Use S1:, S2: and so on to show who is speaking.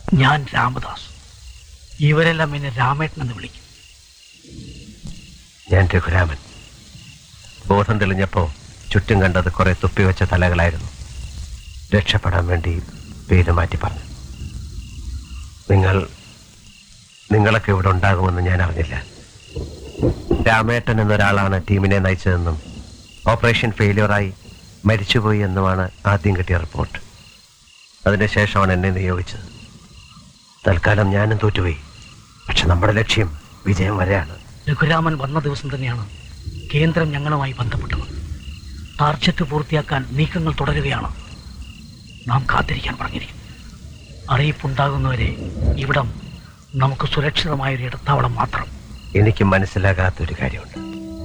S1: ഞാൻ രാമദാസ് ഇവരെല്ലാം എന്നെ രാമേട്ടൻ എന്ന് വിളിക്കും
S2: ഞാൻ രഘുരാമൻ ബോധം തെളിഞ്ഞപ്പോ ചുറ്റും കണ്ടത് കുറെ തുപ്പിവെച്ച തലകളായിരുന്നു രക്ഷപ്പെടാൻ വേണ്ടി പേര് മാറ്റി പറഞ്ഞു നിങ്ങൾ നിങ്ങളൊക്കെ ഇവിടെ ഉണ്ടാകുമെന്ന് ഞാൻ അറിഞ്ഞില്ല രാമേട്ടൻ എന്നൊരാളാണ് ടീമിനെ നയിച്ചതെന്നും ഓപ്പറേഷൻ ഫെയിലിയറായി മരിച്ചുപോയി എന്നുമാണ് ആദ്യം കിട്ടിയ റിപ്പോർട്ട് അതിനുശേഷമാണ് എന്നെ നിയോഗിച്ചത് തൽക്കാലം ഞാനും തോറ്റുപോയി പക്ഷെ നമ്മുടെ ലക്ഷ്യം വിജയം വരെയാണ്
S1: രഘുരാമൻ വന്ന ദിവസം തന്നെയാണ് കേന്ദ്രം ഞങ്ങളുമായി ബന്ധപ്പെട്ടത് ടാർജറ്റ് പൂർത്തിയാക്കാൻ നീക്കങ്ങൾ തുടരുകയാണ് നാം കാത്തിരിക്കാൻ പറഞ്ഞിരിക്കുന്നു അറിയിപ്പുണ്ടാകുന്നവരെ ഇവിടം നമുക്ക് സുരക്ഷിതമായ ഒരു ഇടത്താവളം മാത്രം
S2: എനിക്ക് മനസ്സിലാകാത്തൊരു കാര്യമുണ്ട്